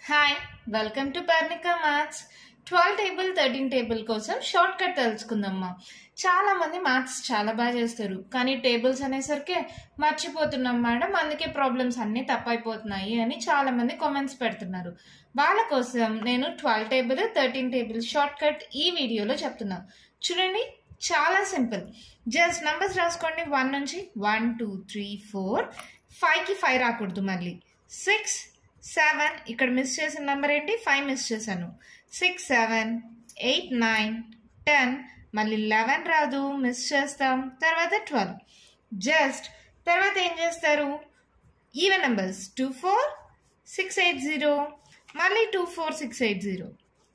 hi welcome to Parnika maths twelve table thirteen table కోసం short cut తెలుసుకుందామా చాలా మంది మ్యాథ్స్ చాలా బాగా చేస్తారు కానీ టేబుల్స్ అనేసరికి మర్చిపోతున్నాం మేడం అందుకే ప్రాబ్లమ్స్ అన్నీ తప్పైపోతున్నాయి అని చాలా మంది కామెంట్స్ పెడుతున్నారు వాళ్ళ కోసం నేను twelve table thirteen table short cut ఈ వీడియోలో చెప్తున్నా చూడండి చాలా సింపుల్ జస్ట్ నంబర్స్ రాసుకోండి వన్ నుంచి వన్ టూ త్రీ ఫోర్ ఫైవ్కి ఫైవ్ రాకూడదు మళ్ళీ సిక్స్ సెవెన్ ఇక్కడ మిస్ చేసిన నెంబర్ ఏంటి ఫైవ్ మిస్ చేశాను six seven eight nine ten మళ్ళీ లెవెన్ రాదు మిస్ చేస్తాం తర్వాత ట్వెల్వ్ జస్ట్ తర్వాత ఏం చేస్తారు even numbers two four six eight zero మళ్ళీ two four six eight zero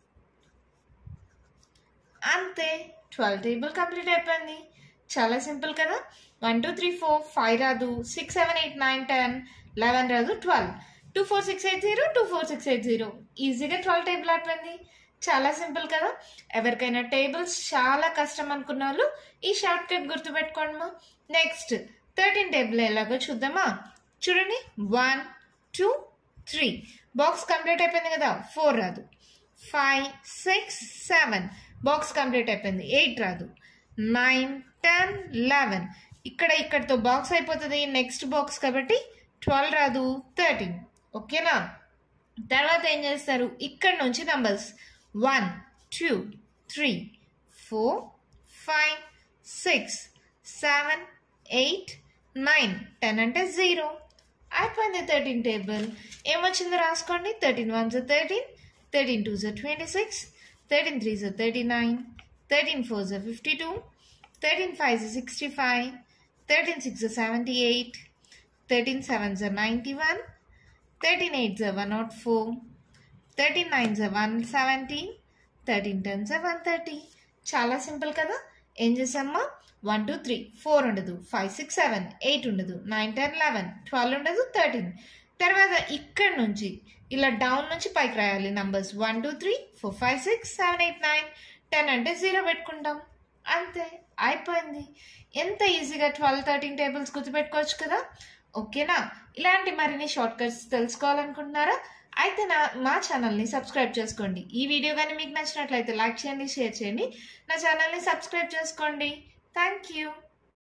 అంతే ట్వెల్వ్ టేబుల్ కంప్లీట్ అయిపోయింది చాలా సింపుల్ కదా one two three four five రాదు six seven eight nine ten eleven రాదు twelve two four six eight zero two four six eight zero ఈజీగా twelve table అయిపోయింది చాలా simple కదా ఎవరికైనా టేబుల్స్ చాలా కష్టం అనుకున్న వాళ్ళు ఈ షార్ట్ కట్ గుర్తుపెట్టుకోండి మా నెక్స్ట్ థర్టీన్ టేబుల్ ఎలాగో చూద్దామా చూడండి one two three box complete అయిపోయింది కదా ఫోర్ రాదు five six seven box complete అయిపోయింది ఎయిట్ రాదు నైన్ టెన్ లెవెన్ ఇక్కడ ఇక్కడతో బాక్స్ అయిపోతుంది నెక్స్ట్ బాక్స్ కాబట్టి ట్వెల్వ్ రాదు థర్టీన్ ఓకేనా తర్వాత ఏం చేస్తారు ఇక్కడ నుంచి numbers one two three four five six seven eight nine ten అంటే జీరో అయిపోయింది థర్టీన్ టేబుల్ ఏమొచ్చిందో రాసుకోండి థర్టీన్ వన్ జో థర్టీన్ థర్టీన్ టూ జో ట్వంటీ సిక్స్ థర్టీన్ త్రీ జో థర్టీ నైన్ థర్టీన్ ఫోర్ జో ఫిఫ్టీ టూ థర్టీన్ ఫైవ్ జో sixty five thirteen six జో seventy eight thirteen seven జో నైంటీ వన్ థర్టీన్ ఎయిట్ జో one nought four thirteen nine జో one seventeen thirteen ten జో one thirty చాలా simple కదా ఏం చేసామ్మా వన్ టూ త్రీ ఫోర్ ఉండదు ఫైవ్ సిక్స్ సెవెన్ ఎయిట్ ఉండదు నైన్ టెన్ లెవెన్ ట్వెల్వ్ ఉండదు థర్టీన్ తర్వాత ఇక్కడ నుంచి ఇలా డౌన్ నుంచి పైకి రాయాలి numbers one two three four five six seven eight nine ten అంటే జీరో పెట్టుకుంటాం అంతే అయిపోయింది ఎంత ఈజీగా ట్వెల్వ్ థర్టీన్ టేబుల్స్ గుర్తుపెట్టుకోవచ్చు కదా ఓకేనా ఇలాంటి మరిన్ని షార్ట్ కట్స్ తెలుసుకోవాలనుకుంటున్నారా అయితే నా మా ఛానల్ని సబ్స్క్రైబ్ చేసుకోండి ఈ వీడియో కానీ మీకు నచ్చినట్లయితే లైక్ చేయండి షేర్ చేయండి నా ఛానల్ని సబ్స్క్రైబ్ చేసుకోండి థ్యాంక్ యూ